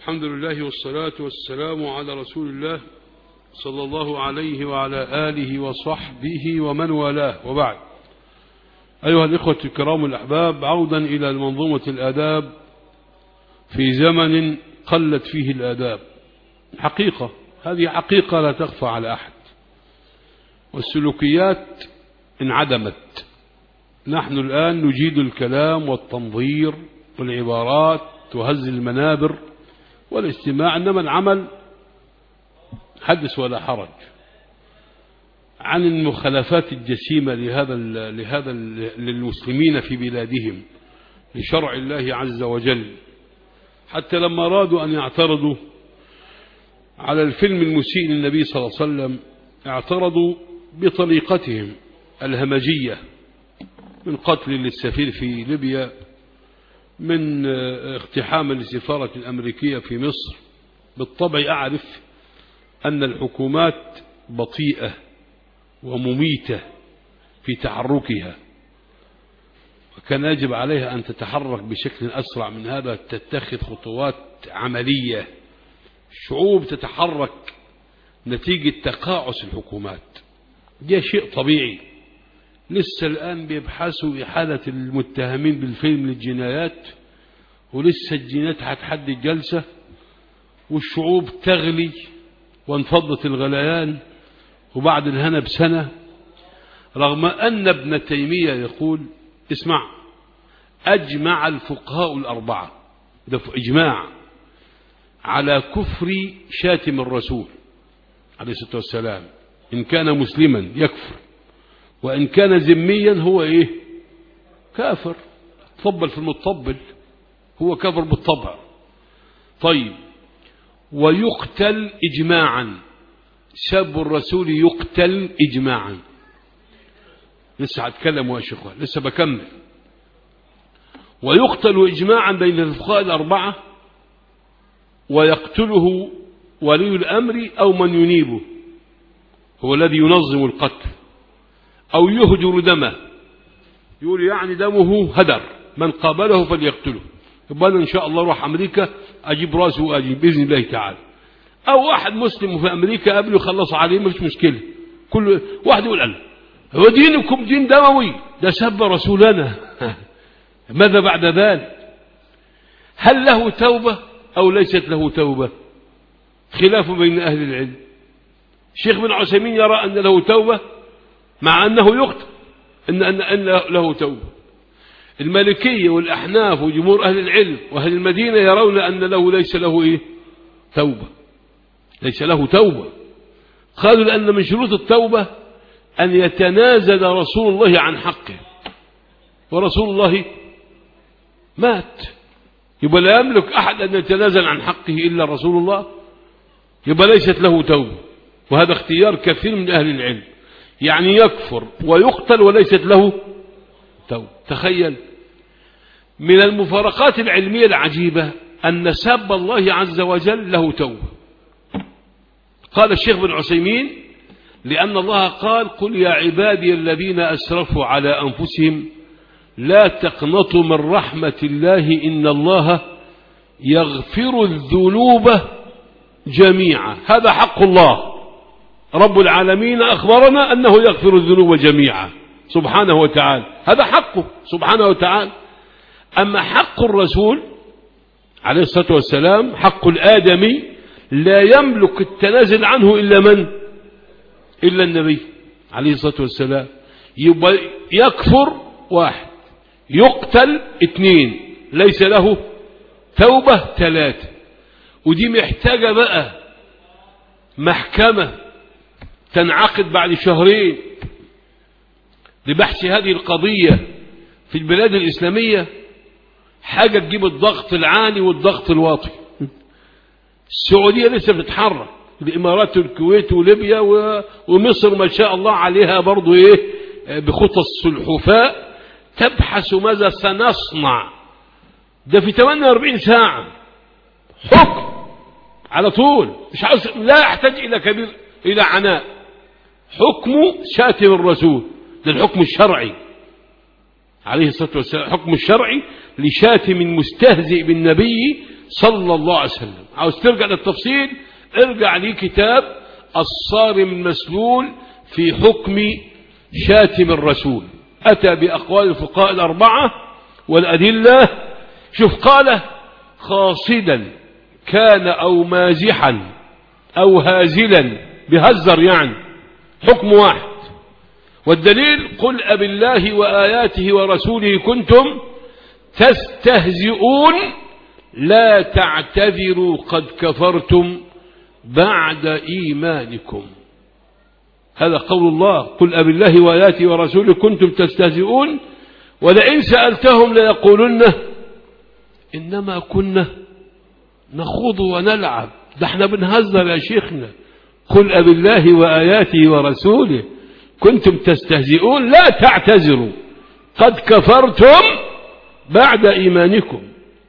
الحمد لله والصلاة والسلام على رسول الله صلى الله عليه وعلى آله وصحبه ومن والاه وبعد أيها الإخوة الكرام الأحباب عودا إلى المنظومة الآداب في زمن قلت فيه الآداب حقيقة هذه حقيقة لا تخفى على أحد والسلوكيات انعدمت نحن الآن نجيد الكلام والتنظير والعبارات تهز المنابر والاستماع إنما العمل حدث ولا حرج عن المخالفات الجسيمة لهذا لهذا للمسلمين في بلادهم لشرع الله عز وجل حتى لما أرادوا أن يعترضوا على الفيلم المسيء للنبي صلى الله عليه وسلم اعترضوا بطريقتهم الهمجية من قتل للسفير في ليبيا من اقتحام السفارة الأمريكية في مصر بالطبع أعرف أن الحكومات بطيئة ومميتة في تحركها وكان يجب عليها أن تتحرك بشكل أسرع من هذا تتخذ خطوات عملية شعوب تتحرك نتيجة تقاعس الحكومات ده شيء طبيعي لسه الآن بيبحثوا إحالة المتهمين بالفيلم للجنايات ولسه الجنايات هتحدد جلسة والشعوب تغلي وانفضت الغليان وبعد الهنا بسنة رغم أن ابن تيمية يقول اسمع أجمع الفقهاء الأربعة ده في إجماع على كفر شاتم الرسول عليه الصلاة والسلام إن كان مسلما يكفر وإن كان ذميا هو إيه كافر طبل في المطبل هو كافر بالطبع طيب ويقتل إجماعا سب الرسول يقتل إجماعا لسه هتكلم يا شيخ لسه بكمل ويقتل إجماعا بين الفقهاء الأربعة ويقتله ولي الأمر أو من ينيبه هو الذي ينظم القتل أو يهجر دمه يقول يعني دمه هدر من قابله فليقتله يبقى أنا إن شاء الله أروح أمريكا أجيب راسه وأجيب بإذن الله تعالى أو واحد مسلم في أمريكا قبله يخلص عليه مش مشكلة كل واحد يقول أنا هو دينكم دين دموي ده سب رسولنا ماذا بعد ذلك هل له توبة أو ليست له توبة خلاف بين أهل العلم الشيخ بن عثيمين يرى أن له توبة مع أنه يقتل إن, أن, أن له توبة المالكية والأحناف وجمهور أهل العلم وأهل المدينة يرون أن له ليس له إيه توبة ليس له توبة قالوا لأن من شروط التوبة أن يتنازل رسول الله عن حقه ورسول الله مات يبقى لا يملك أحد أن يتنازل عن حقه إلا رسول الله يبقى ليست له توبة وهذا اختيار كثير من أهل العلم يعني يكفر ويقتل وليست له توبة تخيل من المفارقات العلمية العجيبة أن سب الله عز وجل له توبة قال الشيخ بن عثيمين لأن الله قال قل يا عبادي الذين أسرفوا على أنفسهم لا تقنطوا من رحمة الله إن الله يغفر الذنوب جميعا هذا حق الله رب العالمين أخبرنا أنه يغفر الذنوب جميعا سبحانه وتعالى هذا حقه سبحانه وتعالى أما حق الرسول عليه الصلاة والسلام حق الآدمي لا يملك التنازل عنه إلا من إلا النبي عليه الصلاة والسلام يبقى يكفر واحد يقتل اثنين ليس له توبة ثلاثة ودي محتاجة بقى محكمة تنعقد بعد شهرين لبحث هذه القضية في البلاد الإسلامية حاجة تجيب الضغط العالي والضغط الواطي السعودية لسه بتتحرك الإمارات والكويت وليبيا ومصر ما شاء الله عليها برضو إيه بخطى السلحفاء تبحث ماذا سنصنع ده في 48 ساعة حكم على طول مش عاوز لا يحتاج إلى كبير إلى عناء حكم شاتم الرسول ده الحكم الشرعي عليه الصلاة والسلام حكم الشرعي لشاتم مستهزئ بالنبي صلى الله عليه وسلم عاوز ترجع للتفصيل ارجع لي كتاب الصارم المسلول في حكم شاتم الرسول أتى بأقوال الفقهاء الأربعة والأدلة شوف قال خاصدا كان أو مازحا أو هازلا بهزر يعني حكم واحد والدليل قل أب الله وآياته ورسوله كنتم تستهزئون لا تعتذروا قد كفرتم بعد إيمانكم هذا قول الله قل أب الله وآياته ورسوله كنتم تستهزئون ولئن سألتهم ليقولن إنما كنا نخوض ونلعب ده احنا بنهزر يا شيخنا قل أب الله وآياته ورسوله كنتم تستهزئون لا تعتذروا قد كفرتم بعد إيمانكم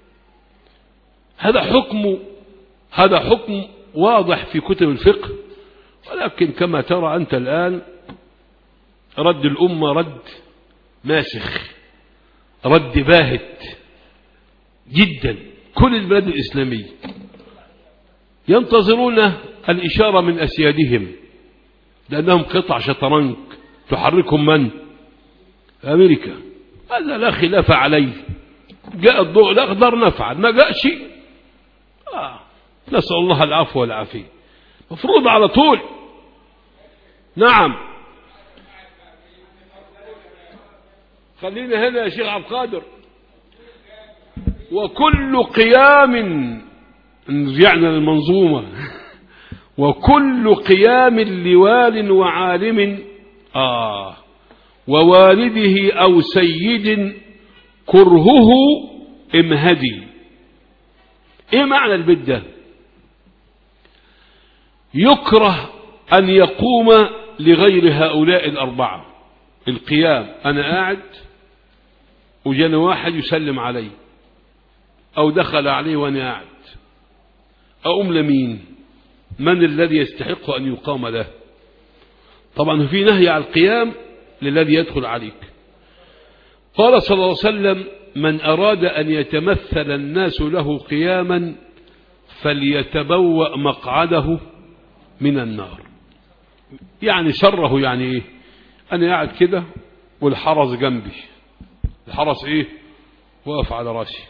هذا حكم هذا حكم واضح في كتب الفقه ولكن كما ترى أنت الآن رد الأمة رد ماسخ رد باهت جدا كل البلاد الإسلامية ينتظرون الإشارة من أسيادهم لأنهم قطع شطرنج تحركهم من أمريكا هذا لا خلاف عليه جاء الضوء الأخضر نفعل ما جاء شيء آه. نسأل الله العفو والعافية مفروض على طول نعم خلينا هنا يا شيخ عبد القادر وكل قيام رجعنا للمنظومة وكل قيام لوال وعالم آه ووالده أو سيد كرهه امهدي ايه معنى البيت ده يكره أن يقوم لغير هؤلاء الأربعة القيام أنا قاعد وجاني واحد يسلم علي أو دخل عليه وأنا قاعد أقوم لمين من الذي يستحق أن يقام له طبعا في نهي على القيام للذي يدخل عليك قال صلى الله عليه وسلم من أراد أن يتمثل الناس له قياما فليتبوأ مقعده من النار يعني شره يعني ايه انا قاعد كده والحرس جنبي الحرس ايه واقف على راسي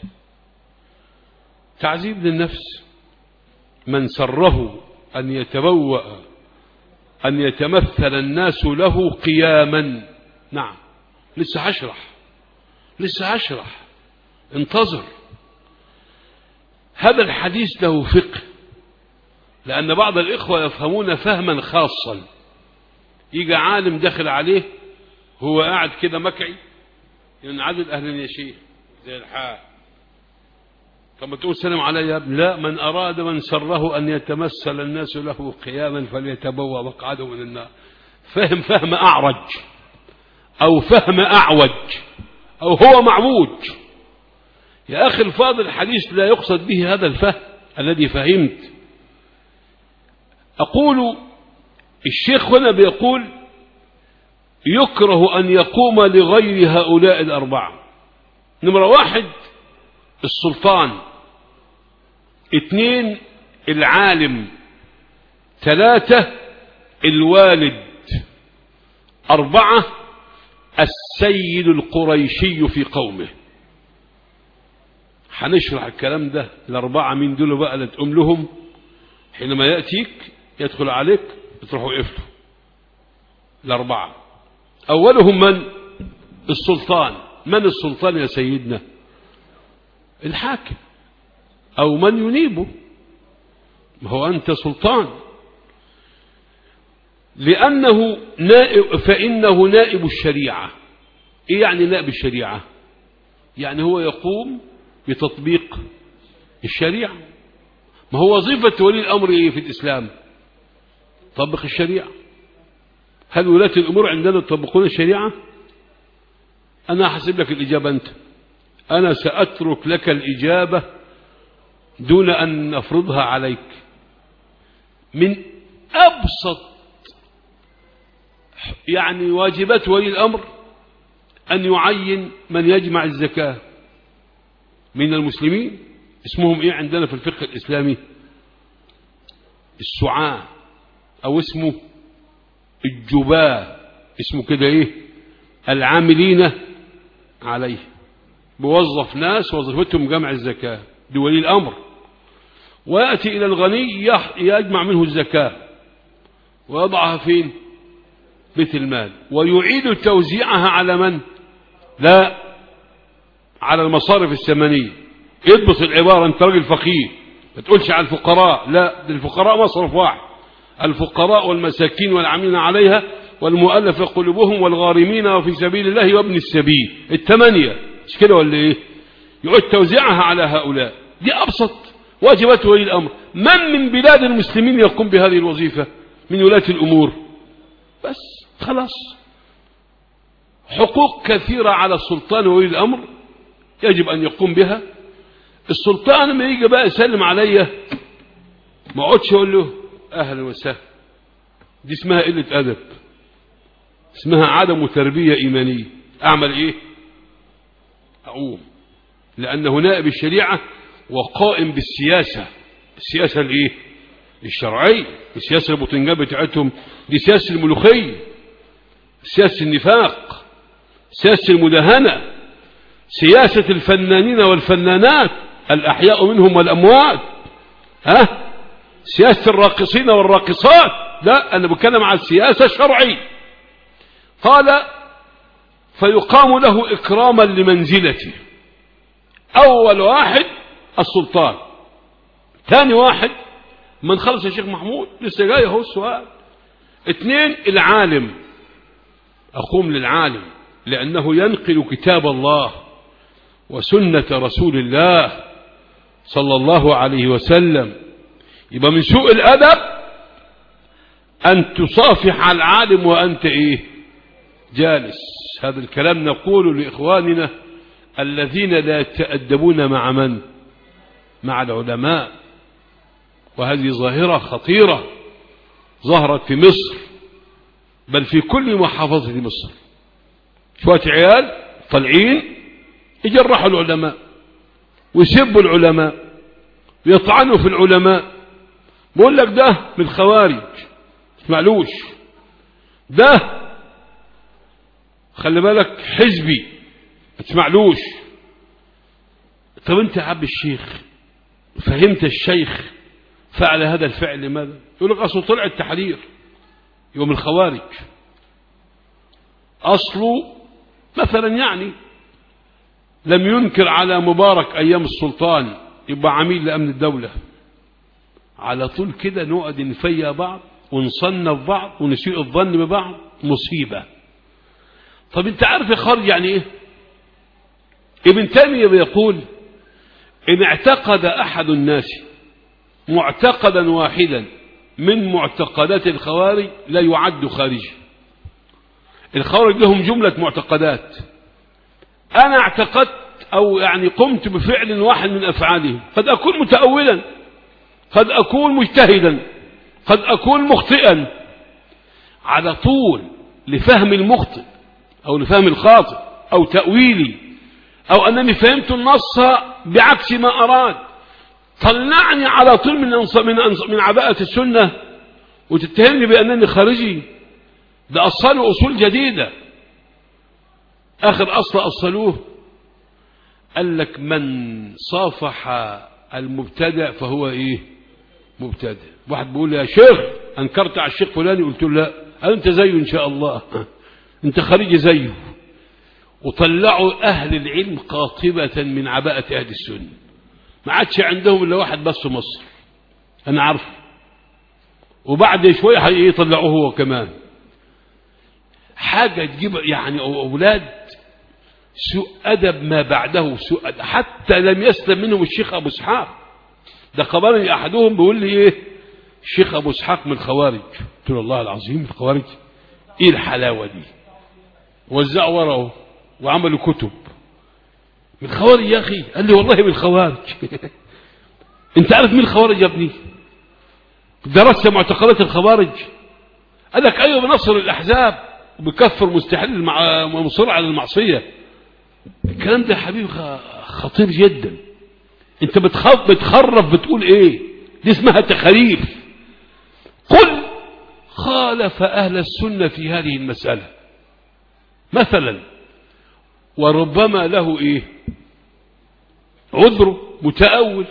تعذيب للنفس من سره ان يتبوأ ان يتمثل الناس له قياما نعم لسه هشرح لسه هشرح انتظر هذا الحديث له فقه لأن بعض الإخوة يفهمون فهما خاصا يجي عالم داخل عليه هو قاعد كده مكعي ينعدل أهلا يا شيخ زي الحال طب ما تقول سلم علي يا ابن لا من أراد من سره أن يتمثل الناس له قياما فليتبوأ مقعده من النار فهم فهم أعرج أو فهم أعوج أو هو معوج يا أخي الفاضل الحديث لا يقصد به هذا الفهم الذي فهمت أقول الشيخ هنا بيقول يكره أن يقوم لغير هؤلاء الأربعة نمرة واحد السلطان اثنين العالم ثلاثة الوالد أربعة السيد القريشي في قومه هنشرح الكلام ده الأربعة من دول بقى اللي تقوم لهم حينما يأتيك يدخل عليك تروح وقفته الأربعة أولهم من السلطان من السلطان يا سيدنا الحاكم أو من ينيبه ما هو أنت سلطان لأنه نائب فإنه نائب الشريعة إيه يعني نائب الشريعة يعني هو يقوم بتطبيق الشريعة ما هو وظيفة ولي الأمر إيه في الإسلام طبق الشريعة هل ولاة الأمور عندنا يطبقون الشريعة أنا أحسب لك الإجابة أنت أنا سأترك لك الإجابة دون أن نفرضها عليك من أبسط يعني واجبات ولي الأمر أن يعين من يجمع الزكاة من المسلمين اسمهم ايه عندنا في الفقه الاسلامي السعاة او اسمه الجباة اسمه كده ايه العاملين عليه بوظف ناس وظيفتهم جمع الزكاة دي ولي الامر ويأتي الى الغني يجمع منه الزكاة ويضعها فين بيت المال ويعيد توزيعها على من لا على المصارف الثمنية اضبط العبارة انت راجل فقير ما تقولش على الفقراء لا الفقراء مصرف واحد الفقراء والمساكين والعاملين عليها والمؤلف قلوبهم والغارمين وفي سبيل الله وابن السبيل الثمانية مش كده ولا ايه يعيد توزيعها على هؤلاء دي ابسط واجبات ولي الامر من من بلاد المسلمين يقوم بهذه الوظيفة من ولاة الامور بس خلاص حقوق كثيرة على السلطان وولي الأمر يجب أن يقوم بها السلطان لما يجي بقى يسلم عليا ما اقعدش اقول له اهلا وسهلا دي اسمها قله ادب اسمها عدم تربيه ايمانيه اعمل ايه اقوم لانه نائب الشريعه وقائم بالسياسه السياسه الايه الشرعيه السياسه البوتنجان بتاعتهم دي سياسه الملوخيه سياسه النفاق سياسه المداهنه سياسه الفنانين والفنانات الأحياء منهم والأموات ها سياسة الراقصين والراقصات لا أنا بتكلم عن السياسة الشرعية قال فيقام له إكراما لمنزلته أول واحد السلطان ثاني واحد من خلص يا شيخ محمود لسه جاي اهو السؤال اثنين العالم أقوم للعالم لأنه ينقل كتاب الله وسنة رسول الله صلى الله عليه وسلم يبقى من سوء الأدب أن تصافح العالم وأنت إيه جالس هذا الكلام نقول لإخواننا الذين لا يتأدبون مع من مع العلماء وهذه ظاهرة خطيرة ظهرت في مصر بل في كل محافظة مصر شوية عيال طالعين يجرحوا العلماء ويسبوا العلماء ويطعنوا في العلماء بقول لك ده من الخوارج معلوش ده خلي بالك حزبي ما تسمعلوش طب انت يا عب الشيخ فهمت الشيخ فعل هذا الفعل لماذا يقول لك اصله طلع التحرير يوم الخوارج اصله مثلا يعني لم ينكر على مبارك أيام السلطان يبقى عميل لأمن الدولة على طول كده نقعد نفيا بعض ونصنف بعض ونسيء الظن ببعض مصيبة طب انت عارف الخارج يعني ايه ابن تيمية بيقول ان اعتقد احد الناس معتقدا واحدا من معتقدات الخوارج لا يعد خارجي الخوارج لهم جملة معتقدات أنا اعتقدت أو يعني قمت بفعل واحد من أفعالهم قد أكون متأولا قد أكون مجتهدا قد أكون مخطئا على طول لفهم المخطئ أو لفهم الخاطئ أو تأويلي أو أنني فهمت النص بعكس ما أراد طلعني على طول من من من عباءة السنة وتتهمني بأنني خارجي ده أصلوا أصول جديدة آخر أصل أصلوه قال لك من صافح المبتدع فهو إيه مبتدع واحد بيقول يا شيخ أنكرت على الشيخ فلاني قلت له لا أنت زيه إن شاء الله أنت خريج زيه وطلعوا أهل العلم قاطبة من عباءة أهل السنة ما عادش عندهم إلا واحد بس في مصر أنا عارف وبعد شوية يطلعوه هو كمان حاجة تجيب يعني أولاد سوء أدب ما بعده سوء أدب حتى لم يسلم منهم الشيخ أبو اسحاق ده خبرني أحدهم بيقول لي إيه الشيخ أبو اسحاق من الخوارج قلت له الله العظيم الخوارج إيه الحلاوة دي وزعوا ورقه وعملوا كتب من الخوارج يا أخي قال لي والله من الخوارج أنت عارف مين الخوارج يا ابني درست معتقدات الخوارج قال لك أيوة بنصر الأحزاب وبكفر مستحيل المع... مصر على المعصية الكلام ده يا حبيبي خطير جدا انت بتخرف بتخرف بتقول ايه دي اسمها تخريف قل خالف أهل السنة في هذه المسألة مثلا وربما له ايه عذر متأول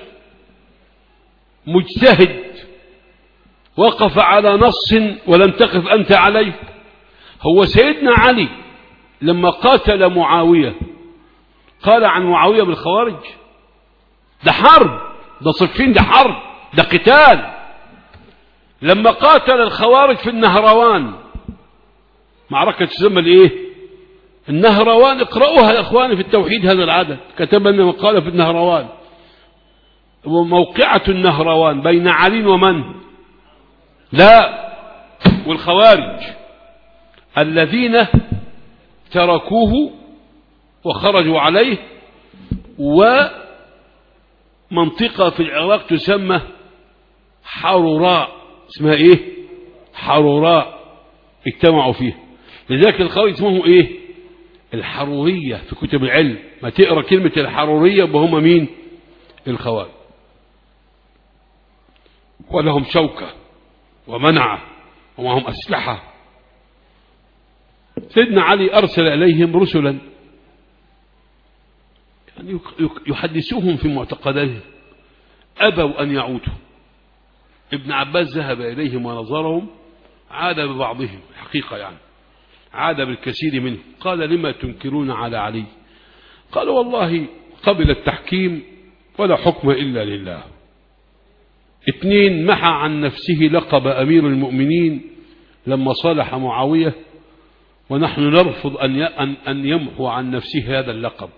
مجتهد وقف على نص ولم تقف أنت عليه هو سيدنا علي لما قاتل معاوية قال عن معاوية بالخوارج ده حرب ده صفين ده حرب ده قتال لما قاتل الخوارج في النهروان معركة تسمى الايه النهروان اقرأوها يا اخواني في التوحيد هذا العدد كتب من قال في النهروان وموقعة النهروان بين علي ومن لا والخوارج الذين تركوه وخرجوا عليه ومنطقة في العراق تسمى حروراء اسمها ايه حروراء اجتمعوا فيها لذلك الخوارج اسمهم ايه الحرورية في كتب العلم ما تقرأ كلمة الحرورية وهم مين الخوارج ولهم شوكة ومنعة ومعهم أسلحة سيدنا علي أرسل إليهم رسلا يعني يحدثوهم في معتقداتهم أبوا أن يعودوا ابن عباس ذهب إليهم ونظرهم عاد ببعضهم حقيقة يعني عاد بالكثير منهم قال لما تنكرون على علي قالوا والله قبل التحكيم ولا حكم إلا لله اثنين محى عن نفسه لقب أمير المؤمنين لما صالح معاوية ونحن نرفض أن أن يمحو عن نفسه هذا اللقب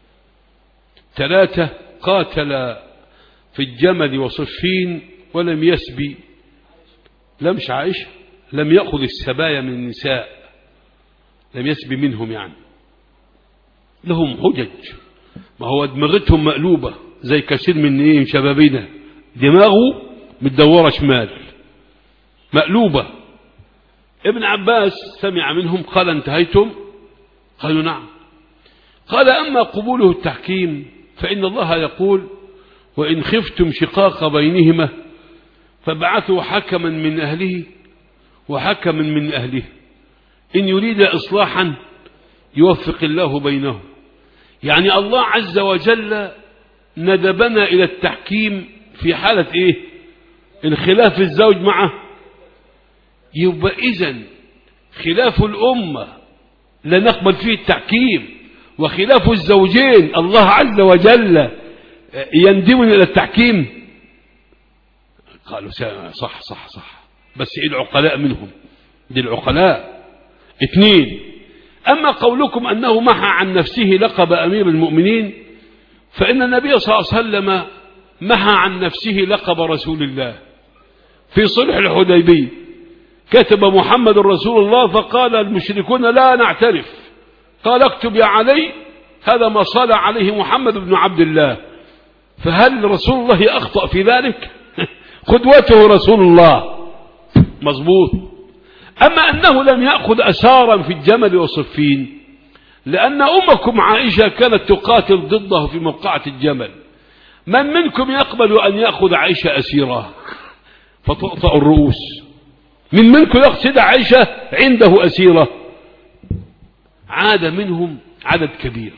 ثلاثة قاتل في الجمل وصفين ولم يسبي لمش عائشة لم يأخذ السبايا من النساء لم يسبي منهم يعني لهم حجج ما هو دماغتهم مقلوبة زي كثير من ايه شبابنا دماغه متدورة شمال مقلوبة ابن عباس سمع منهم قال انتهيتم قالوا نعم قال أما قبوله التحكيم فإن الله يقول وإن خفتم شقاق بينهما فابعثوا حكما من أهله وحكما من أهله إن يريد إصلاحا يوفق الله بينهم يعني الله عز وجل ندبنا إلى التحكيم في حالة إيه انخلاف الزوج معه يبقى إذن خلاف الأمة لا نقبل فيه التحكيم وخلاف الزوجين الله عز وجل يندمن إلى التحكيم قالوا صح صح صح بس إيه العقلاء منهم دي العقلاء اثنين أما قولكم أنه محى عن نفسه لقب أمير المؤمنين فإن النبي صلى الله عليه وسلم محى عن نفسه لقب رسول الله في صلح الحديبية كتب محمد رسول الله فقال المشركون لا نعترف قال اكتب يا علي هذا ما صلى عليه محمد بن عبد الله فهل رسول الله أخطأ في ذلك قدوته رسول الله مظبوط أما أنه لم يأخذ أسارا في الجمل وصفين لأن أمكم عائشة كانت تقاتل ضده في موقعة الجمل من منكم يقبل أن يأخذ عائشة أسيرا فتقطع الرؤوس من منكم يقصد عائشة عنده أسيرة عاد منهم عدد كبير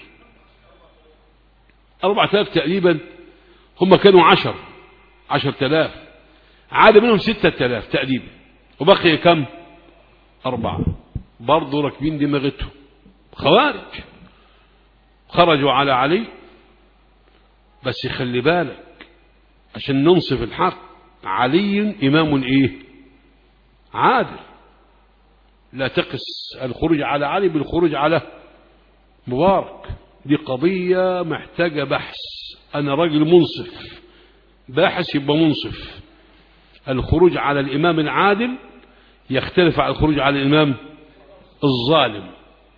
أربعة آلاف تقريبا هم كانوا عشر عشر تلاف عاد منهم ستة تلاف تقريبا وبقي كم أربعة برضو راكبين دماغتهم خوارج خرجوا على علي بس خلي بالك عشان ننصف الحق علي إمام إيه عادل لا تقس الخروج على علي بالخروج على مبارك دي قضية محتاجة بحث أنا راجل منصف باحث يبقى منصف الخروج على الإمام العادل يختلف عن الخروج على الإمام الظالم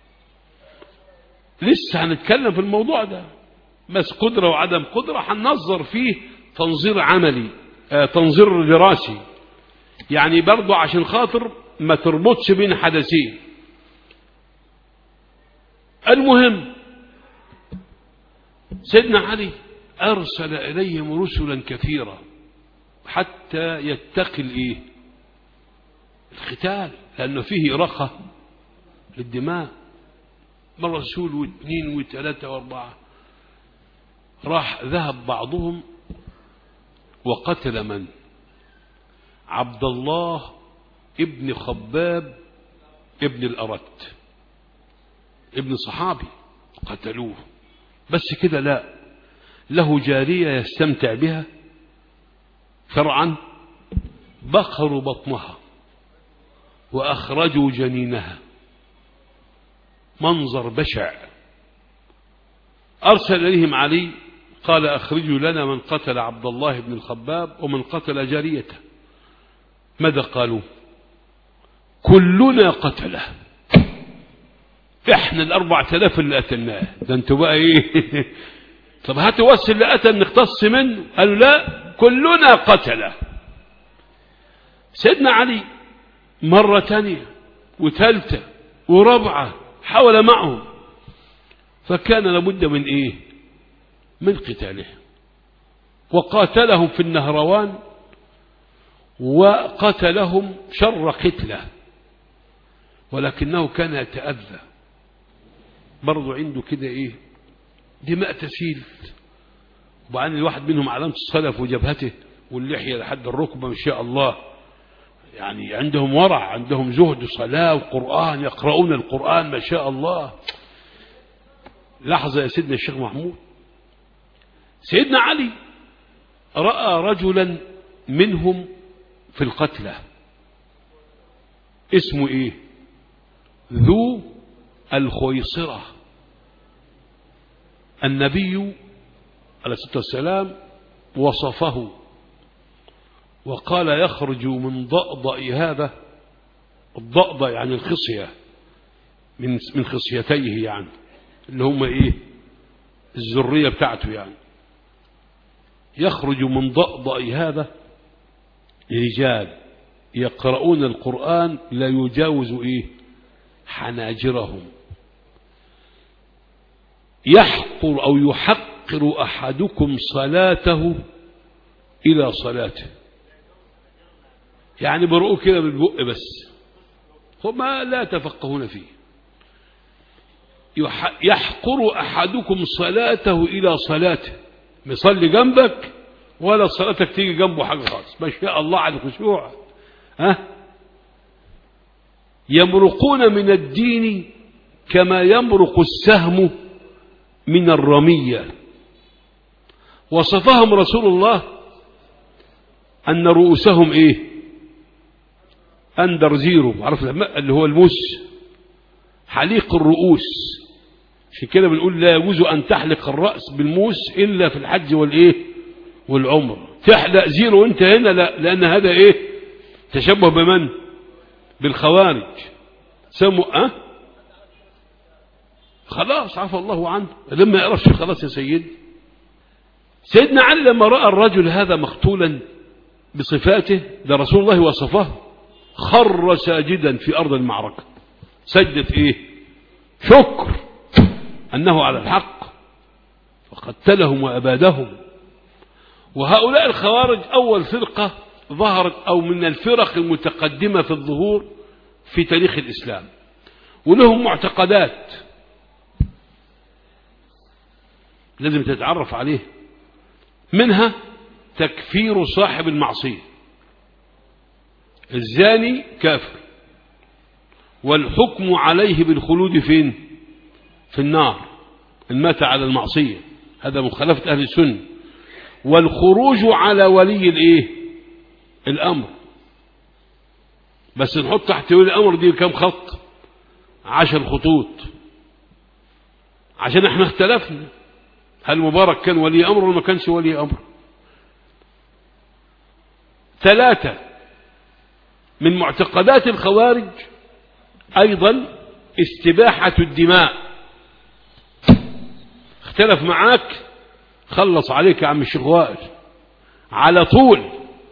لسه هنتكلم في الموضوع ده بس قدرة وعدم قدرة هننظر فيه تنظير عملي آه تنظير دراسي يعني برضو عشان خاطر ما تربطش بين حدثين المهم سيدنا علي أرسل إليهم رسلا كثيرا حتى يتقي الإيه القتال لأنه فيه رخة للدماء مرة رسول واثنين وثلاثة واربعة راح ذهب بعضهم وقتل من عبد الله ابن خباب ابن الأرت ابن صحابي قتلوه بس كده لا له جارية يستمتع بها شرعا بخروا بطنها وأخرجوا جنينها منظر بشع أرسل إليهم علي قال أخرجوا لنا من قتل عبد الله بن الخباب ومن قتل جاريته ماذا قالوا كلنا قتله احنا الاربع تلاف اللي قتلناه ده انتوا بقى ايه طب هاتوا بس اللي قتل نختص منه قالوا لا كلنا قتله سيدنا علي مرة تانية وثالثة ورابعة حاول معهم فكان لابد من ايه من قتالهم وقاتلهم في النهروان وقتلهم شر قتله ولكنه كان يتأذى برضه عنده كده ايه دماء تسيل وبعدين الواحد منهم علامة الصلاة في جبهته واللحية لحد الركبة ما شاء الله يعني عندهم ورع عندهم زهد صلاة وقرآن يقرؤون القرآن ما شاء الله لحظة يا سيدنا الشيخ محمود سيدنا علي رأى رجلا منهم في القتلى اسمه ايه ذو الخويصرة النبي عليه الصلاة والسلام وصفه وقال يخرج من ضأضأ هذا الضأضأ يعني الخصية من من خصيتيه يعني اللي هم ايه الذرية بتاعته يعني يخرج من ضأضأ هذا رجال يقرؤون القرآن لا يجاوز ايه حناجرهم يحقر او يحقر احدكم صلاته الى صلاته يعني برؤوا كده بالبق بس هما لا تفقهون فيه يحقر احدكم صلاته الى صلاته مصلي جنبك ولا صلاتك تيجي جنبه حاجه خالص ما شاء الله على الخشوع ها يمرقون من الدين كما يمرق السهم من الرمية وصفهم رسول الله أن رؤوسهم إيه أندر زيرو عرف اللي هو الموس حليق الرؤوس عشان كده بنقول لا يجوز أن تحلق الرأس بالموس إلا في الحج والإيه والعمر تحلق زيرو أنت هنا لا لأن هذا إيه تشبه بمن بالخوارج سموا أه خلاص عفى الله عنه لما يعرفش خلاص يا سيدي سيدنا علي لما رأى الرجل هذا مقتولا بصفاته ده رسول الله وصفه خر ساجدا في أرض المعركة سجدة إيه شكر أنه على الحق وقتلهم وأبادهم وهؤلاء الخوارج أول فرقة ظهرت أو من الفرق المتقدمة في الظهور في تاريخ الإسلام ولهم معتقدات لازم تتعرف عليه منها تكفير صاحب المعصية الزاني كافر والحكم عليه بالخلود فين في النار إن مات على المعصية هذا مخالفة أهل السنة والخروج على ولي الايه الأمر بس نحط تحت ولي الأمر دي كم خط عشر خطوط عشان احنا اختلفنا هل مبارك كان ولي أمر ولا ما كانش ولي أمر ثلاثة من معتقدات الخوارج أيضا استباحة الدماء اختلف معاك خلص عليك يا عم الشيخ وائل على طول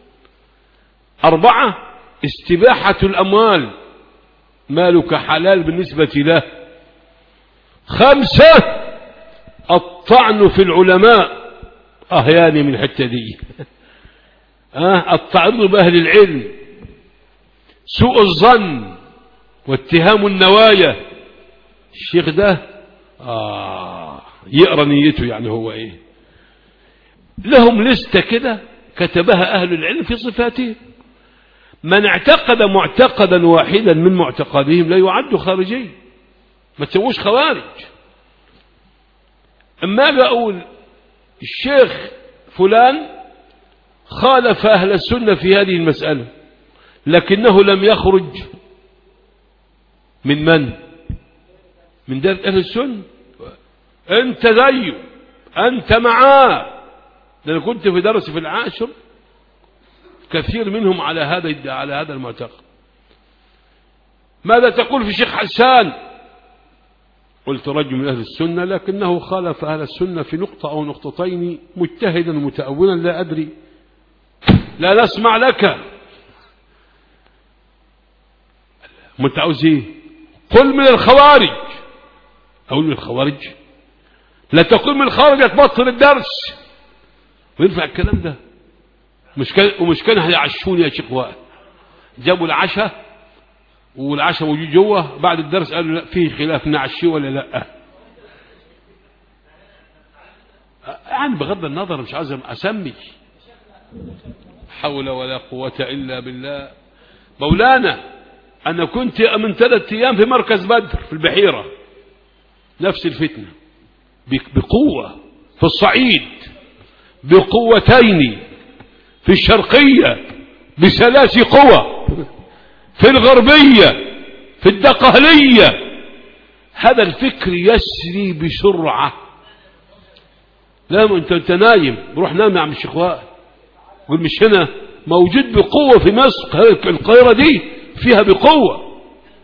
أربعة استباحة الأموال مالك حلال بالنسبة له خمسة الطعن في العلماء اه ياني من الحتة دي اه التعرض بأهل العلم سوء الظن واتهام النوايا الشيخ ده آه يقرأ نيته يعني هو ايه لهم لستة كده كتبها أهل العلم في صفاته من اعتقد معتقدا واحدا من معتقدهم لا يعد خارجي ما تسووش خوارج اما اجي اقول الشيخ فلان خالف اهل السنه في هذه المساله لكنه لم يخرج من من من دار اهل السنه انت زيه انت معاه ده انا كنت في درس في العاشر كثير منهم على هذا على هذا المعتقد ماذا تقول في الشيخ حسان قلت رجل من أهل السنة لكنه خالف أهل السنة في نقطة أو نقطتين مجتهدا متأولا لا أدري لا نسمع لك متعوز ايه قل من الخوارج أقول من الخوارج لا تقول من الخوارج تبطل الدرس وينفع الكلام ده مش كان ومش كان هيعشوني يا شيخ وائل جابوا العشاء والعشاء موجود جوه بعد الدرس قالوا لا فيه خلاف نعشيه ولا لا يعني بغض النظر مش عايز اسمي حول ولا قوة إلا بالله مولانا أنا كنت من ثلاثة أيام في مركز بدر في البحيرة نفس الفتنة بقوة في الصعيد بقوتين في الشرقية بثلاث قوى في الغربية في الدقهلية هذا الفكر يسري بسرعة لا انت انت نايم روح نام يا عم الشيخ وائل قول مش هنا موجود بقوة في مصر القاهرة دي فيها بقوة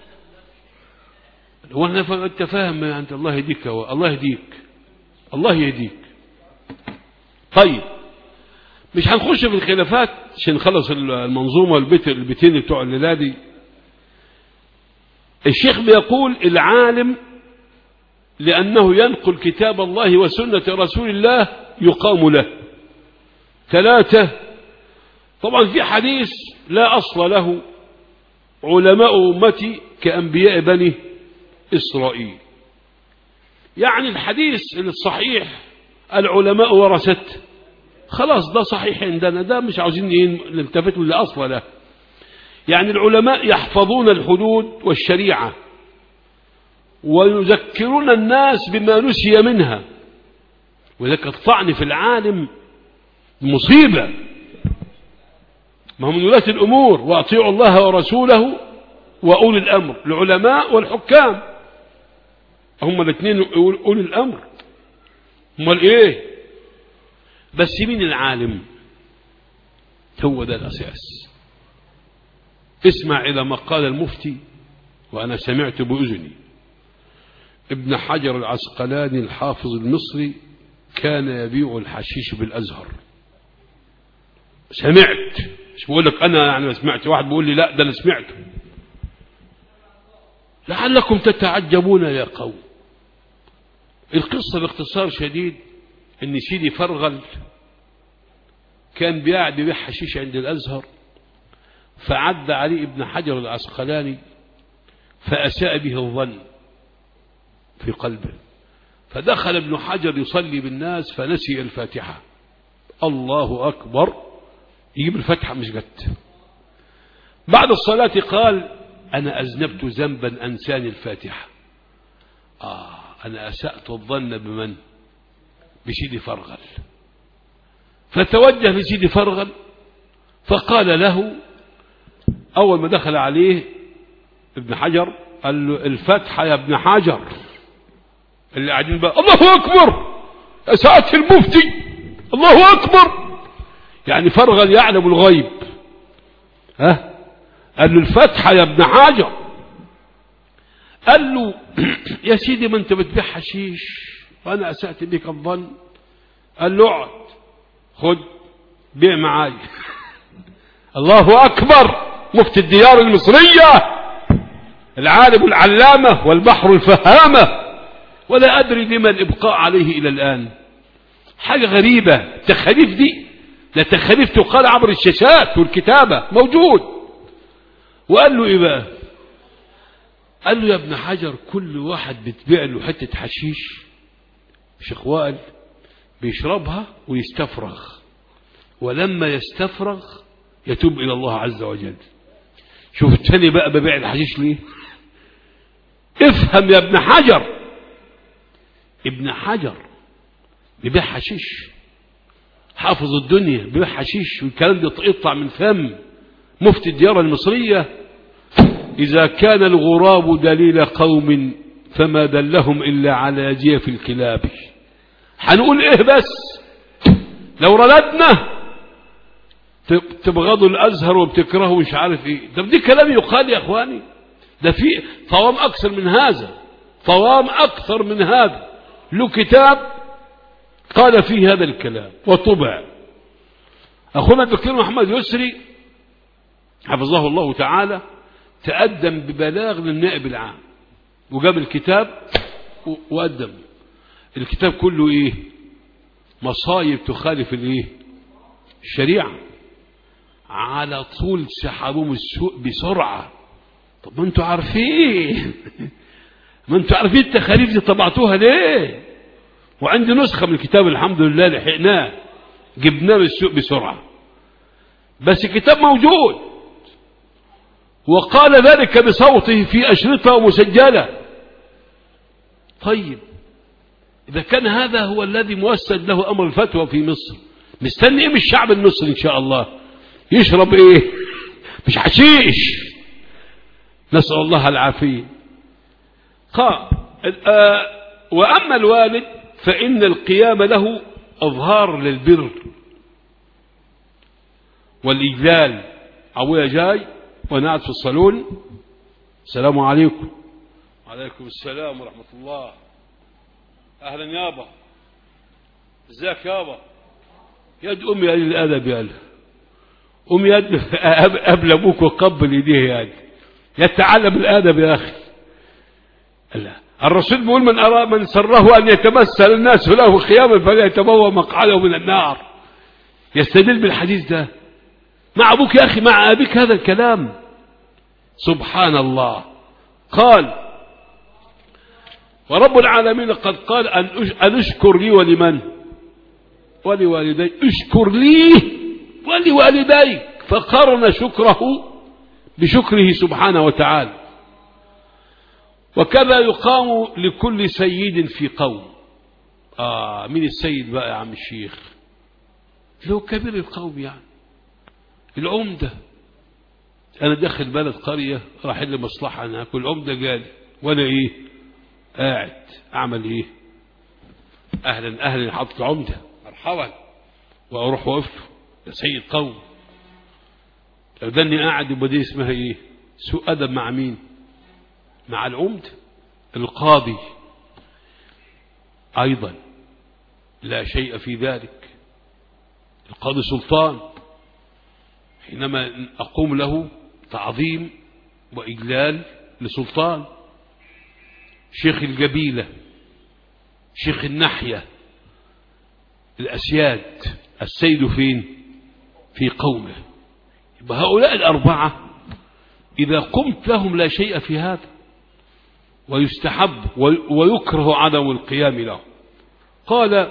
وانا انت فاهم انت الله يهديك الله يهديك الله يهديك طيب مش هنخش في الخلافات عشان نخلص المنظومة والبيت البيتين بتوع الليلة دي الشيخ بيقول العالم لأنه ينقل كتاب الله وسنة رسول الله يقام له ثلاثة طبعا في حديث لا أصل له علماء أمتي كأنبياء بني إسرائيل يعني الحديث الصحيح العلماء ورثت خلاص ده صحيح عندنا ده مش عاوزين نلتفت لأصل له يعني العلماء يحفظون الحدود والشريعة ويذكرون الناس بما نسي منها وذلك الطعن في العالم مصيبة ما هم من ولاة الأمور وأطيعوا الله ورسوله وأولي الأمر العلماء والحكام هم الاثنين أولي الأمر هم الإيه بس مين العالم هو ده الأساس اسمع إلى ما قال المفتي وأنا سمعت بأذني ابن حجر العسقلاني الحافظ المصري كان يبيع الحشيش بالأزهر سمعت مش بقول لك أنا يعني سمعت واحد بيقول لي لا ده أنا سمعته لعلكم تتعجبون يا قوم القصة باختصار شديد ان سيدي فرغل كان بيقعد بيبيع حشيش عند الازهر فعد عليه ابن حجر العسقلاني فاساء به الظن في قلبه فدخل ابن حجر يصلي بالناس فنسي الفاتحه الله اكبر يجيب الفاتحه مش جت بعد الصلاه قال انا اذنبت ذنبا انساني الفاتحه اه انا اسات الظن بمن بسيدي فرغل فتوجه لسيدي فرغل فقال له أول ما دخل عليه ابن حجر قال له الفتحة يا ابن حجر اللي قاعدين بقى الله أكبر يا ساعة المفتي الله أكبر يعني فرغل يعلم الغيب ها قال له الفتحة يا ابن حجر قال له يا سيدي ما انت بتبيع حشيش وأنا أسأت بك الظن قال له اقعد خد بيع معاي الله أكبر مفتي الديار المصرية العالم العلامة والبحر الفهامة ولا أدري لما الإبقاء عليه إلى الآن حاجة غريبة التخاريف دي لا تخاريف تقال عبر الشاشات والكتابة موجود وقال له ايه بقى قال له يا ابن حجر كل واحد بتبيع له حتة حشيش شيخ وائل بيشربها ويستفرغ ولما يستفرغ يتوب إلى الله عز وجل شوف التاني بقى ببيع الحشيش ليه افهم يا ابن حجر ابن حجر بيبيع حشيش حافظ الدنيا بيبيع حشيش والكلام ده يطلع من فم مفتي الديار المصرية إذا كان الغراب دليل قوم فما دلهم إلا على جيف الكلاب هنقول إيه بس لو رددنا تبغضوا الأزهر وبتكرهوا مش عارف إيه ده دي كلام يقال يا أخواني ده في طوام أكثر من هذا طوام أكثر من هذا له كتاب قال فيه هذا الكلام وطبع أخونا الدكتور محمد يسري حفظه الله تعالى تقدم ببلاغ للنائب العام وجاب الكتاب وقدم الكتاب كله ايه مصايب تخالف الايه الشريعة على طول سحبوهم السوق بسرعة طب ما انتوا عارفين ما انتوا عارفين التخاريف دي طبعتوها ليه وعندي نسخة من الكتاب الحمد لله لحقناه جبناه من السوق بسرعة بس الكتاب موجود وقال ذلك بصوته في أشرطة مسجلة طيب إذا كان هذا هو الذي موسد له أمر الفتوى في مصر مستني إيه من الشعب المصري إن شاء الله يشرب إيه مش حشيش نسأل الله العافية قال وأما الوالد فإن القيام له أظهار للبر والإجلال أبويا جاي وأنا قاعد في الصالون السلام عليكم وعليكم السلام ورحمة الله أهلا يابا ازيك يابا يد أمي قال الأدب يا قال أمي يد قبل أبوك وقبل إيديه يا يتعلم الأدب يا أخي لا الرسول بيقول من أرى من سره أن يتمثل الناس له خياما فليتبوى مقعده من النار يستدل بالحديث ده مع أبوك يا أخي مع أبيك هذا الكلام سبحان الله قال ورب العالمين قد قال أن أشكر لي ولمن ولوالدي اشكر لي ولوالديك فقرن شكره بشكره سبحانه وتعالى وكذا يقام لكل سيد في قوم آه مين السيد بقى يا عم الشيخ له كبير القوم يعني العمدة أنا داخل بلد قرية راح لي مصلحة أنا أكل العمدة جالي وأنا إيه قاعد أعمل إيه أهلا أهلا حاطط عمدة مرحبا وأروح وقف يا سيد قوم داني قاعد يبقى دي اسمها إيه سوء أدب مع مين مع العمدة القاضي أيضا لا شيء في ذلك القاضي سلطان حينما أقوم له تعظيم وإجلال لسلطان شيخ الجبيلة شيخ النحية الأسياد السيد فين في قومه يبقى هؤلاء الأربعة إذا قمت لهم لا شيء في هذا ويستحب ويكره عدم القيام له قال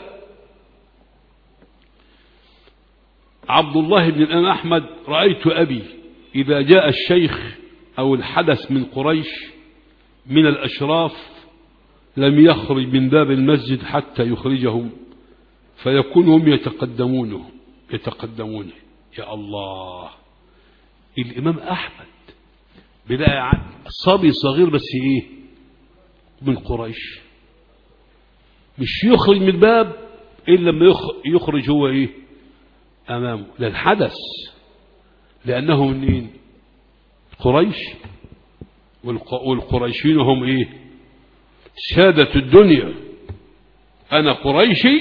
عبد الله بن الإمام أحمد رأيت أبي إذا جاء الشيخ أو الحدث من قريش من الأشراف لم يخرج من باب المسجد حتى يخرجهم فيكون هم يتقدمونه يتقدمونه يا الله الإمام أحمد بلا صبي صغير بس إيه من قريش مش يخرج من الباب إلا لما يخرج هو إيه أمامه للحدث لأنه منين قريش والقريشين هم إيه سادة الدنيا أنا قريشي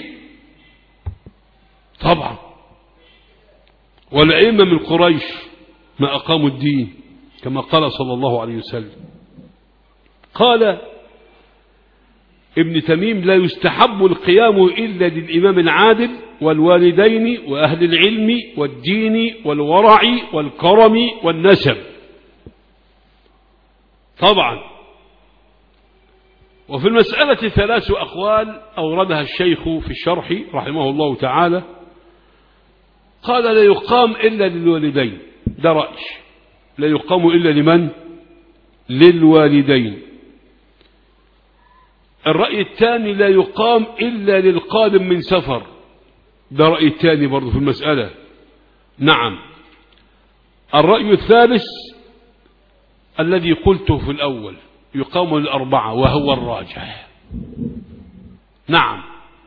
طبعا والأئمة من قريش ما أقاموا الدين كما قال صلى الله عليه وسلم قال ابن تميم لا يستحب القيام إلا للإمام العادل والوالدين وأهل العلم والدين والورع والكرم والنسب طبعا وفي المسألة ثلاث أقوال أوردها الشيخ في الشرح رحمه الله تعالى قال لا يقام إلا للوالدين ده رأي لا يقام إلا لمن للوالدين الرأي الثاني لا يقام إلا للقادم من سفر ده رأي الثاني برضه في المسألة نعم الرأي الثالث الذي قلته في الأول يقام للأربعة وهو الراجح نعم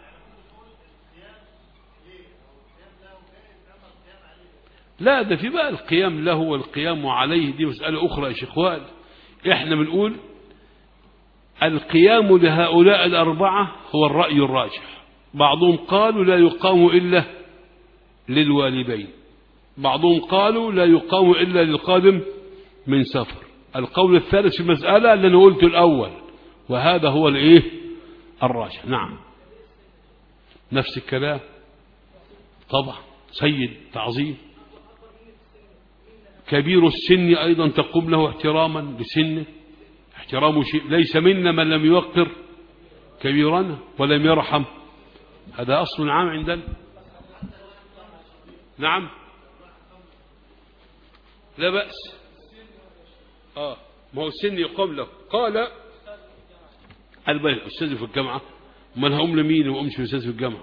لا ده في بقى القيام له والقيام عليه دي مسألة أخرى يا شيخوان احنا بنقول القيام لهؤلاء الأربعة هو الرأي الراجح بعضهم قالوا لا يقام إلا للوالدين بعضهم قالوا لا يقام إلا للقادم من سفر القول الثالث في المسألة اللي أنا قلته الأول وهذا هو الإيه الراجح نعم نفس الكلام طبعا سيد تعظيم كبير السن أيضا تقوم له احتراما لسنه احترام شيء ليس منا من لم يوقر كبيرنا ولم يرحم هذا أصل عام عندنا نعم لا بأس آه ما هو السن يقوم له قال الأستاذ في الجامعة من هم لمين وأمشي الأستاذ في الجامعة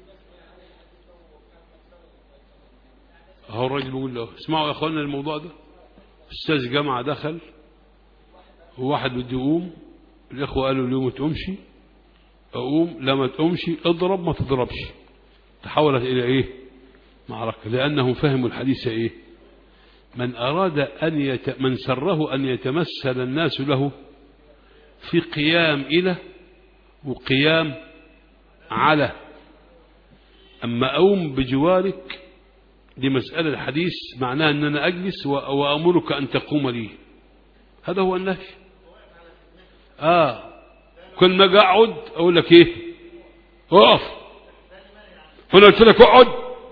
هو الراجل بيقول له اسمعوا يا اخوانا الموضوع ده استاذ جامعه دخل وواحد بده يقوم الاخوه قالوا له ما تقومش اقوم لا ما تقومش اضرب ما تضربش تحولت الى ايه معركه لانهم فهموا الحديث ايه من اراد ان يت... من سره ان يتمثل الناس له في قيام الى وقيام على اما اقوم بجوارك دي مسألة الحديث معناها أن أنا أجلس وأمرك أن تقوم لي هذا هو النهي آه كل ما أجي أقعد أقول لك إيه اقف هنا قلت لك اقعد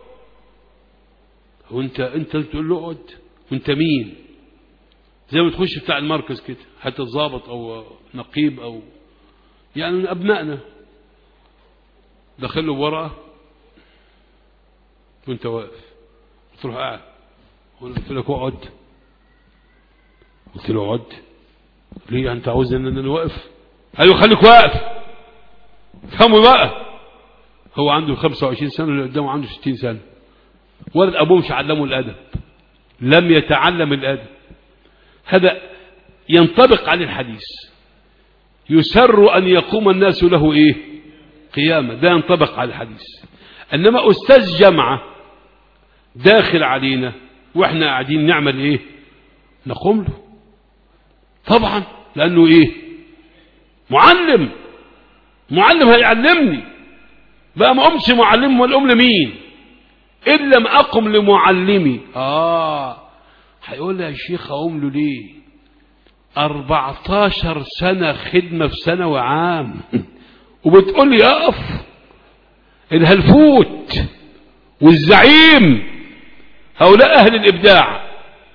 وانت انت تقول له اقعد وانت مين زي ما تخش بتاع المركز كده حتى الضابط او نقيب او يعني من ابنائنا دخل له ورقه وانت واقف تروح قاعد قلت لك اقعد قلت له اقعد ليه انت عاوز ان انا واقف ايوه خليك واقف فهموا بقى هو عنده 25 سنه اللي قدامه عنده 60 سنه ولد ابوه مش علمه الادب لم يتعلم الادب هذا ينطبق على الحديث يسر ان يقوم الناس له ايه قيامه ده ينطبق على الحديث انما استاذ جامعه داخل علينا واحنا قاعدين نعمل ايه نقوم له طبعا لانه ايه معلم معلم هيعلمني بقى ما امشي معلم ولا ام لمين ان لم اقم لمعلمي اه هيقول لي يا شيخ اقوم له ليه 14 سنة خدمة في سنة وعام وبتقول لي اقف الهلفوت والزعيم هؤلاء أهل الإبداع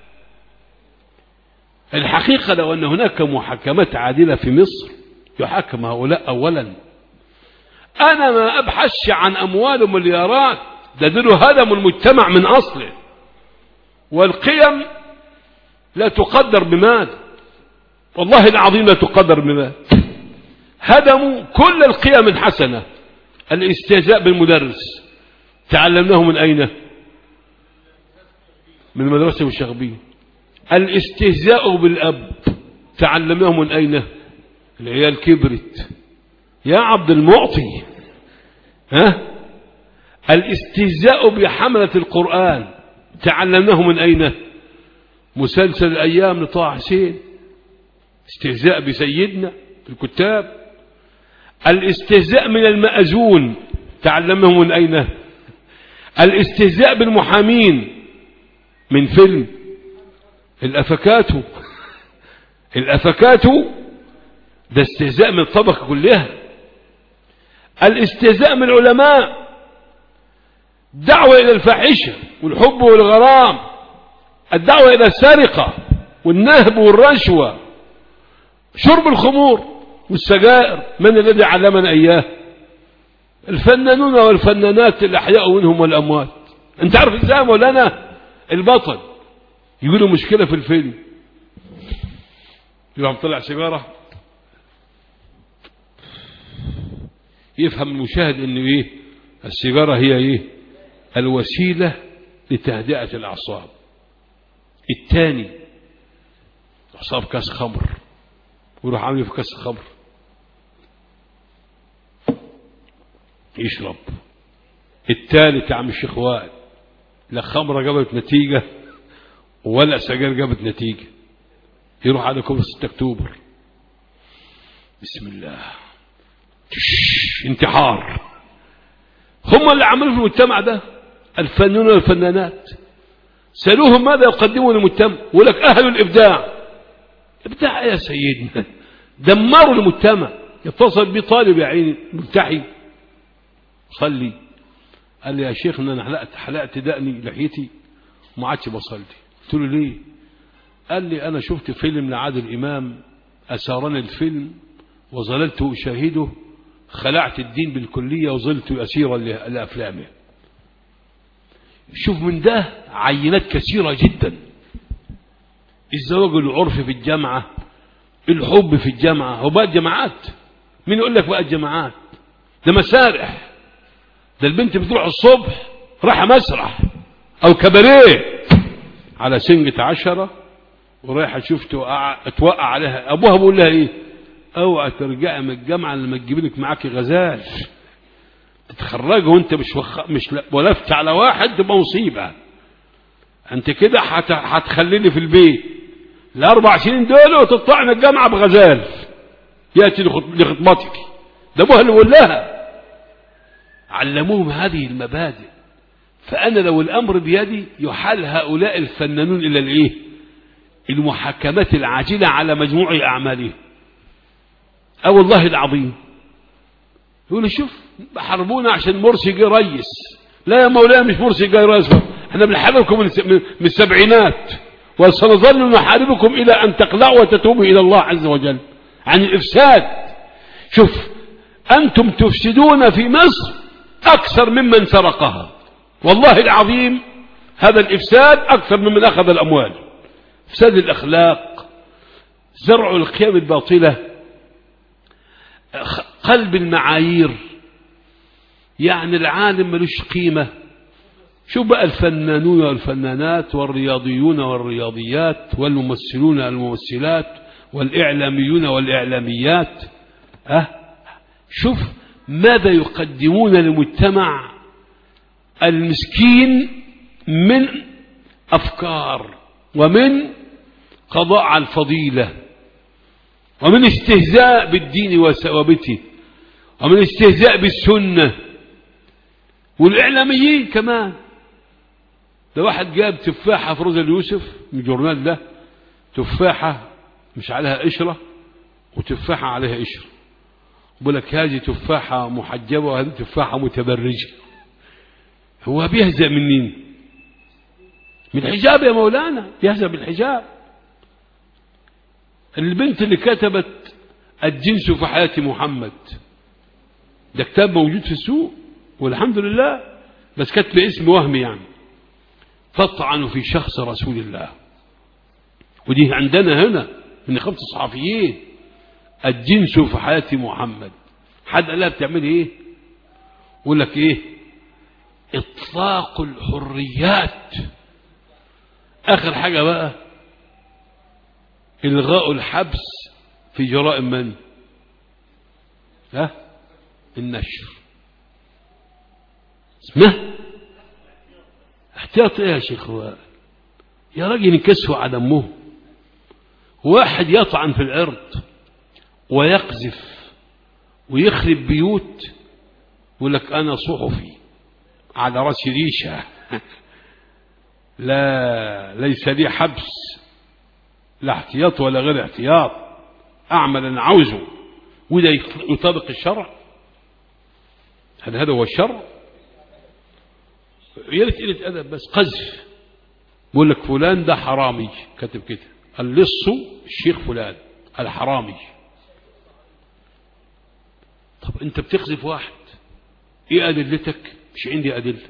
الحقيقة لو أن هناك محاكمات عادلة في مصر يحاكم هؤلاء أولا أنا ما أبحثش عن أموال ومليارات ده دول هدموا المجتمع من أصله والقيم لا تقدر بمال والله العظيم لا تقدر بمال هدموا كل القيم الحسنة الاستهزاء بالمدرس تعلمناه من أين من المدرسة والشغبية الاستهزاء بالأب تعلمناه من أين العيال كبرت يا عبد المعطي ها الاستهزاء بحملة القرآن تعلمناه من أين مسلسل الأيام لطه حسين استهزاء بسيدنا في الكتاب الاستهزاء من المأزون تعلمناه من أين الاستهزاء بالمحامين من فيلم الأفكات الأفكات ده استهزاء من الطبقة كلها الاستهزاء من العلماء دعوة إلى الفاحشة والحب والغرام الدعوة إلى السرقة والنهب والرشوة شرب الخمور والسجائر من الذي علمنا إياه الفنانون والفنانات الأحياء منهم والأموات أنت عارف إزاي مولانا البطل يقولوا مشكلة في الفيلم يبقى طلع سيجارة يفهم المشاهد ان ايه السيجارة هي ايه الوسيلة لتهدئة الاعصاب الثاني اعصاب كاس خمر ويروح عامل في كاس خمر يشرب الثالث يا عم الشيخ وائل لا خمرة جابت نتيجة ولا سجاير جابت نتيجة يروح على كوبري 6 اكتوبر بسم الله انتحار هم اللي عملوا في المجتمع ده الفنانون والفنانات سألوهم ماذا يقدموا للمجتمع يقول لك أهل الإبداع إبداع يا سيدنا دمروا المجتمع يتصل بي طالب يا عيني ملتحي صلي قال لي يا شيخ ان انا حلقت حلقت دقني لحيتي وما عادش بصلي قلت له ليه قال لي انا شفت فيلم لعادل امام اثارني الفيلم وظللت اشاهده خلعت الدين بالكلية وظلت أسيرا لأفلامه شوف من ده عينات كثيرة جدا الزواج العرفي في الجامعة الحب في الجامعة هو بقى الجامعات مين يقول لك بقى الجامعات ده مسارح ده البنت بتروح الصبح رايحة مسرح أو كباريه على سنجة عشرة ورايحة تشوف توقع, توقع عليها أبوها بيقول لها إيه اوعى ترجعي من الجامعه لما تجيب لك معاكي غزال تتخرجي وانت مش وخ... مش ولفت على واحد تبقى مصيبه انت كده هت... هتخليني في البيت الاربع سنين دول وتطلع من الجامعه بغزال ياتي لخط... لخطبتك ده ابوها اللي بيقول لها علموهم هذه المبادئ فانا لو الامر بيدي يحال هؤلاء الفنانون الى الايه المحاكمات العاجله على مجموع اعمالهم اه والله العظيم يقول شوف حربونا عشان مرسي جه ريس لا يا مولانا مش مرسي جاي ريس احنا بنحاربكم من السبعينات وسنظل نحاربكم الى ان تقلعوا وتتوبوا الى الله عز وجل عن الافساد شوف انتم تفسدون في مصر اكثر ممن سرقها والله العظيم هذا الافساد اكثر ممن اخذ الاموال افساد الاخلاق زرع القيم الباطله قلب المعايير يعني العالم ملوش قيمة شو بقى الفنانون والفنانات والرياضيون والرياضيات والممثلون والممثلات والإعلاميون والإعلاميات أه شوف ماذا يقدمون للمجتمع المسكين من أفكار ومن قضاء على الفضيلة ومن استهزاء بالدين وثوابته ومن استهزاء بالسنة والإعلاميين كمان ده واحد جاب تفاحة في روزا اليوسف من الجورنال ده تفاحة مش عليها قشرة وتفاحة عليها قشرة بيقول لك هذه تفاحة محجبة وهذه تفاحة متبرجة هو بيهزأ من مين؟ من الحجاب يا مولانا بيهزأ بالحجاب البنت اللي كتبت الجنس في حياة محمد ده كتاب موجود في السوق والحمد لله بس كانت باسم وهمي يعني تطعن في شخص رسول الله ودي عندنا هنا من خمس صحفيين الجنس في حياة محمد حد قال لها بتعملي ايه يقول لك ايه اطلاق الحريات اخر حاجة بقى الغاء الحبس في جرائم من ها النشر اسمه احتياط ايه يا شيخ يا راجل ينكسوا على دمه واحد يطعن في العرض ويقذف ويخرب بيوت يقول لك انا صحفي على راسي ريشه لا ليس لي حبس لا احتياط ولا غير احتياط اعمل انا عاوزه وده يطابق الشرع هل هذا هو الشر يا ريت قلة أدب بس قذف بيقول لك فلان ده حرامي كاتب كده اللص الشيخ فلان الحرامي طب انت بتقذف واحد ايه ادلتك مش عندي ادله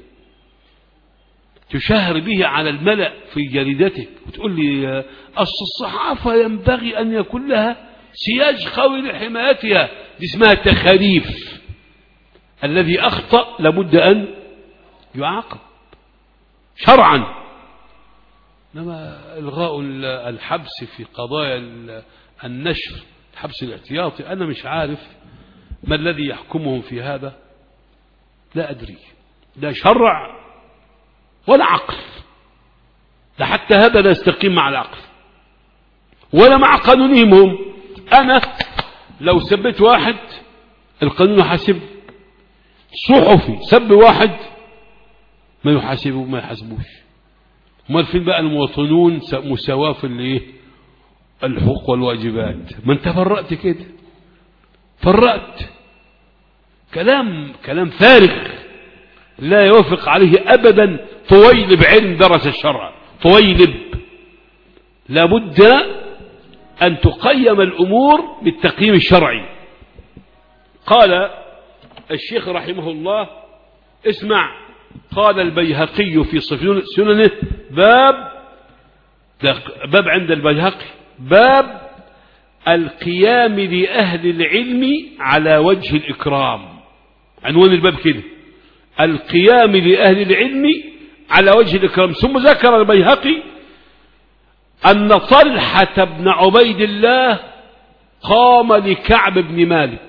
تشهر به على الملأ في جريدتك وتقول لي اصل الصحافه ينبغي ان يكون لها سياج قوي لحمايتها دي اسمها تخاريف الذي اخطا لابد ان يعاقب شرعا انما الغاء الحبس في قضايا النشر الحبس الاحتياطي انا مش عارف ما الذي يحكمهم في هذا لا ادري لا شرع ولا عقل لا حتى هذا لا يستقيم مع العقل ولا مع قانونهم هم انا لو سبيت واحد القانون يحاسب صحفي سب واحد ما يحاسبه ما يحاسبوش امال فين بقى المواطنون مساواة في الايه الحقوق والواجبات ما انت فرقت كده فرقت كلام كلام فارغ لا يوافق عليه ابدا طويلب علم درس الشرع طويلب لابد ان تقيم الامور بالتقييم الشرعي قال الشيخ رحمه الله اسمع قال البيهقي في صفي سننه باب باب عند البيهقي باب القيام لأهل العلم على وجه الإكرام عنوان الباب كده القيام لأهل العلم على وجه الإكرام ثم ذكر البيهقي أن طلحة بن عبيد الله قام لكعب بن مالك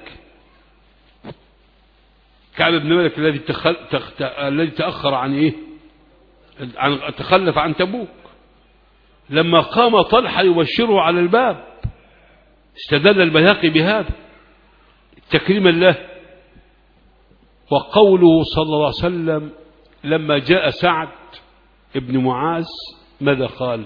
كعب بن مالك الذي تخل... تخ... الذي تأخر عن إيه عن... تخلف عن تبوك لما قام طلحة يبشره على الباب استدل البيهقي بهذا تكريما له وقوله صلى الله عليه وسلم لما جاء سعد ابن معاذ ماذا قال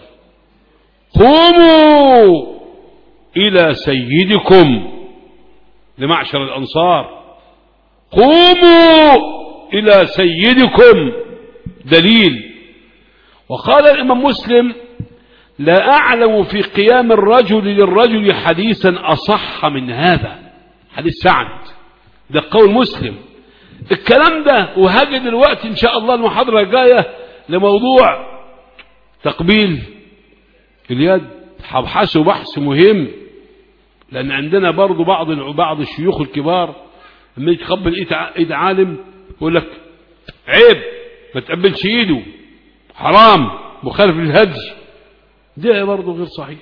قوموا إلى سيدكم لمعشر الأنصار قوموا إلى سيدكم دليل وقال الإمام مسلم لا أعلم في قيام الرجل للرجل حديثا أصح من هذا حديث سعد ده قول مسلم الكلام ده وهاجي دلوقتي إن شاء الله المحاضرة الجاية لموضوع تقبيل اليد هبحثه بحث مهم لأن عندنا برضو بعض بعض الشيوخ الكبار لما يتقبل ايد عالم يقول لك عيب ما تقبلش ايده حرام مخالف للهدي ده برضه غير صحيح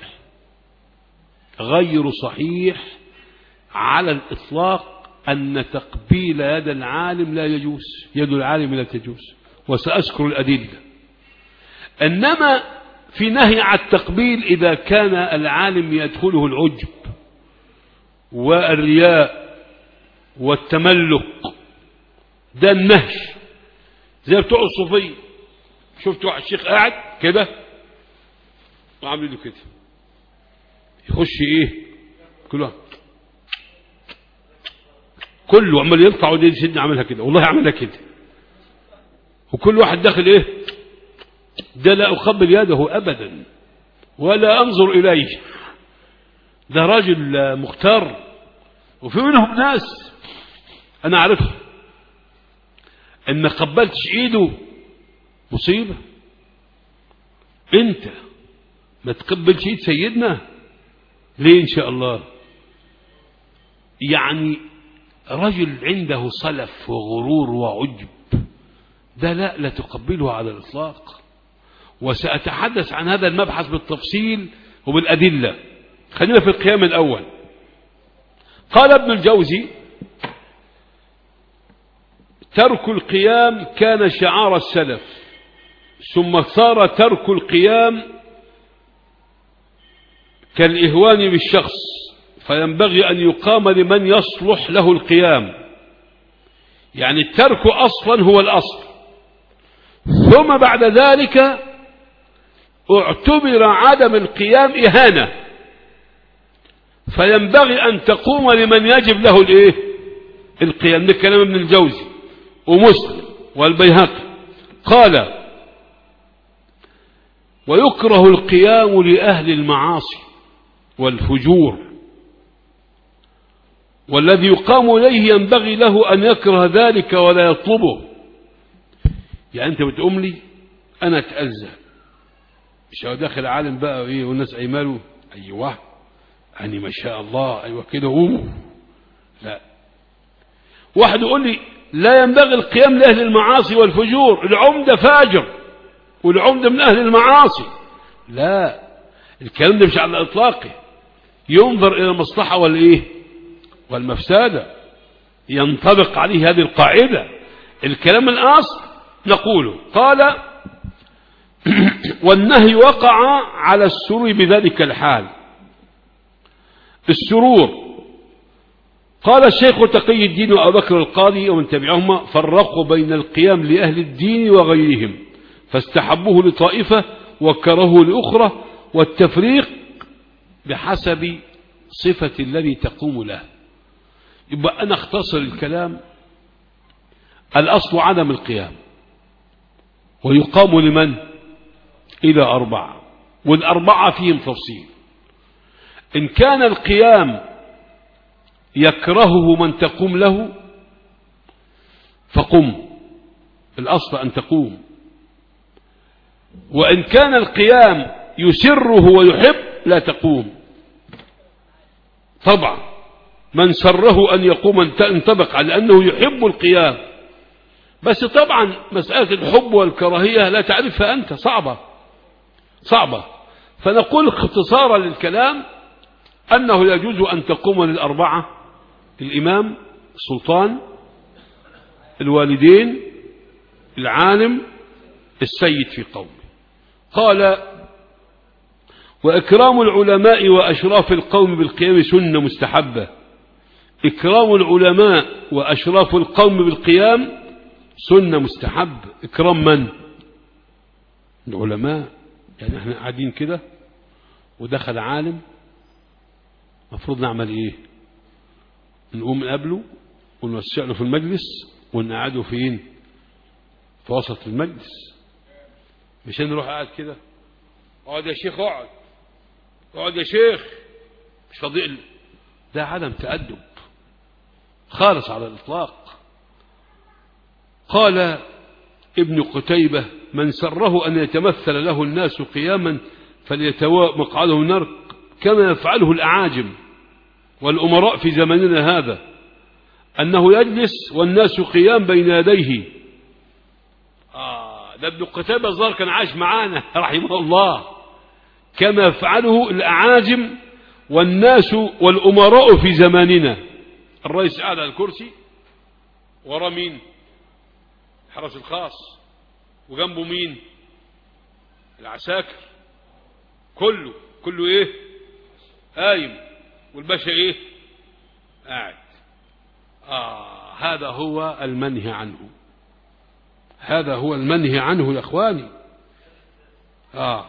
غير صحيح على الإطلاق أن تقبيل يد العالم لا يجوز يد العالم لا تجوز وسأذكر الأدلة إنما في نهي عن التقبيل إذا كان العالم يدخله العجب والرياء والتملق ده النهش زي بتوع الصوفية شفتوا واحد الشيخ قاعد كده وعامل له كده يخش ايه كل واحد كله عمال يقطع ودي سيدنا عملها كده والله عملها كده وكل واحد داخل ايه ده لا اقبل يده ابدا ولا انظر اليه ده راجل مختار وفي منهم ناس انا عارفهم ان ما قبلتش ايده مصيبه انت ما تقبلش ايد سيدنا ليه ان شاء الله يعني رجل عنده صلف وغرور وعجب ده لا لا تقبله على الاطلاق وساتحدث عن هذا المبحث بالتفصيل وبالادله خلينا في القيام الاول قال ابن الجوزي ترك القيام كان شعار السلف ثم صار ترك القيام كالإهوان بالشخص فينبغي أن يقام لمن يصلح له القيام يعني الترك أصلا هو الأصل ثم بعد ذلك اعتبر عدم القيام إهانة فينبغي أن تقوم لمن يجب له الإيه؟ القيام ده كلام ابن الجوزي ومسلم والبيهقي قال ويكره القيام لأهل المعاصي والفجور والذي يقام إليه ينبغي له أن يكره ذلك ولا يطلبه يعني أنت بتقوم لي أنا أتأذى مش هو داخل عالم بقى إيه والناس عماله أيوه يعني ما شاء الله أيوه كده قوموا لا واحد يقول لي لا ينبغي القيام لأهل المعاصي والفجور العمدة فاجر والعمدة من أهل المعاصي لا الكلام ده مش على إطلاقه ينظر إلى المصلحة والإيه والمفسادة ينطبق عليه هذه القاعدة الكلام الأصل نقوله قال والنهي وقع على السرور بذلك الحال السرور قال الشيخ تقي الدين وأبو بكر القاضي ومن تبعهما فرقوا بين القيام لأهل الدين وغيرهم فاستحبوه لطائفة وكرهه لأخرى والتفريق بحسب صفة الذي تقوم له يبقى أنا اختصر الكلام الأصل عدم القيام ويقام لمن إلى أربعة والأربعة فيهم تفصيل إن كان القيام يكرهه من تقوم له فقم الأصل أن تقوم وإن كان القيام يسره ويحب لا تقوم طبعا من سره أن يقوم انطبق على أنه يحب القيام بس طبعا مسألة الحب والكراهية لا تعرفها أنت صعبة صعبة فنقول اختصارا للكلام أنه يجوز أن تقوم للأربعة الإمام السلطان الوالدين العالم السيد في قومه قال وإكرام العلماء وأشراف القوم بالقيام سنة مستحبة إكرام العلماء وأشراف القوم بالقيام سنة مستحب إكرام من العلماء يعني احنا قاعدين كده ودخل عالم مفروض نعمل ايه نقوم نقابله ونوسع له في المجلس ونقعده فين في وسط المجلس مش نروح قاعد كده اقعد يا شيخ اقعد اقعد يا شيخ مش فضيل ده عدم تأدب خالص على الإطلاق قال ابن قتيبة من سره أن يتمثل له الناس قياما فليتواء مقعده النار كما يفعله الأعاجم والأمراء في زمننا هذا أنه يجلس والناس قيام بين يديه آه ده ابن قتيبة الظاهر كان عاش معانا رحمه الله كما يفعله الأعاجم والناس والأمراء في زماننا الرئيس قاعد على الكرسي ورا مين الحرس الخاص وجنبه مين العساكر كله كله ايه قايم والباشا ايه قاعد آه هذا هو المنهي عنه هذا هو المنهي عنه يا اخواني آه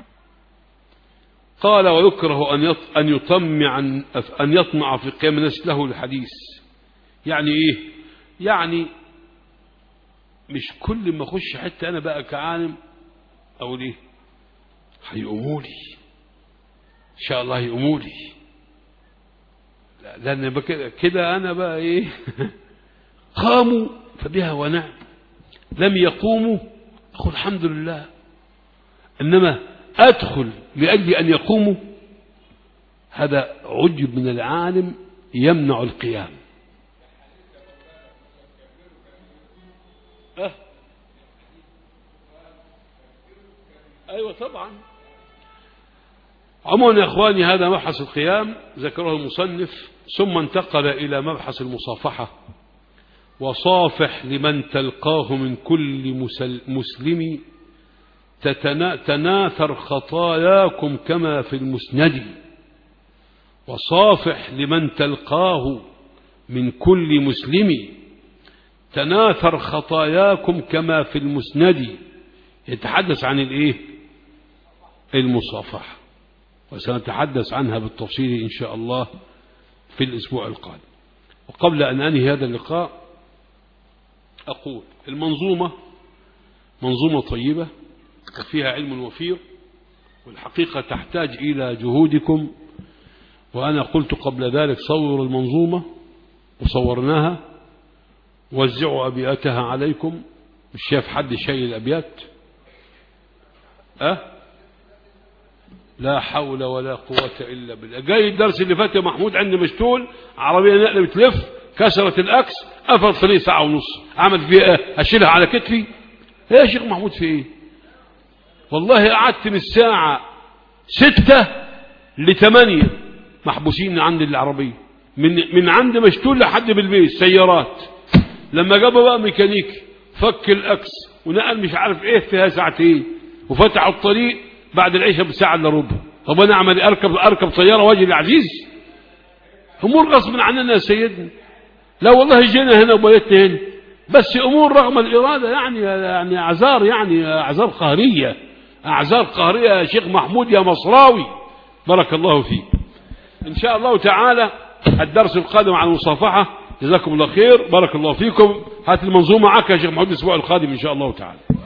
قال ويكره أن أن يطمع أن يطمع في قيام الناس له الحديث يعني إيه يعني مش كل ما أخش حتى أنا بقى كعالم أقول إيه هيقوموا لي إن شاء الله هيقوموا لي لا لأن كده أنا بقى إيه قاموا فبها ونعم لم يقوموا أقول الحمد لله إنما أدخل لأجل أن يقوموا هذا عجب من العالم يمنع القيام أه. أيوة طبعا عموما يا أخواني هذا مبحث القيام ذكره المصنف ثم انتقل إلى مبحث المصافحة وصافح لمن تلقاه من كل مسلم تناثر خطاياكم كما في المسند وصافح لمن تلقاه من كل مسلم تناثر خطاياكم كما في المسند يتحدث عن الايه المصافحة وسنتحدث عنها بالتفصيل إن شاء الله في الأسبوع القادم وقبل أن أنهي هذا اللقاء أقول المنظومة منظومة طيبة وفيها علم وفير والحقيقة تحتاج إلى جهودكم وأنا قلت قبل ذلك صوروا المنظومة وصورناها وزعوا أبياتها عليكم مش شايف حد شيء الأبيات أه لا حول ولا قوة إلا بالله جاي الدرس اللي فات يا محمود عندي مشتول عربية نقل بتلف كسرت الأكس قفل طريق ساعة ونص عمل فيها ايه أشيلها على كتفي يا شيخ محمود في ايه والله قعدت من الساعة ستة لثمانية محبوسين عند العربية من من عند مشتول لحد بالبيت سيارات لما جابوا بقى ميكانيكي فك الاكس ونقل مش عارف ايه فيها ساعتين وفتحوا الطريق بعد العشاء بساعة الا ربع طب انا اعمل اركب اركب طياره واجي العزيز امور غصب عننا يا سيدنا لا والله جينا هنا وبيتنا هنا بس امور رغم الاراده يعني يعني اعذار يعني اعذار قهريه اعذار قهريه يا شيخ محمود يا مصراوي بارك الله فيك ان شاء الله تعالى الدرس القادم عن المصافحه جزاكم الله خير بارك الله فيكم هات المنظومه معك يا شيخ محمود الاسبوع القادم ان شاء الله تعالى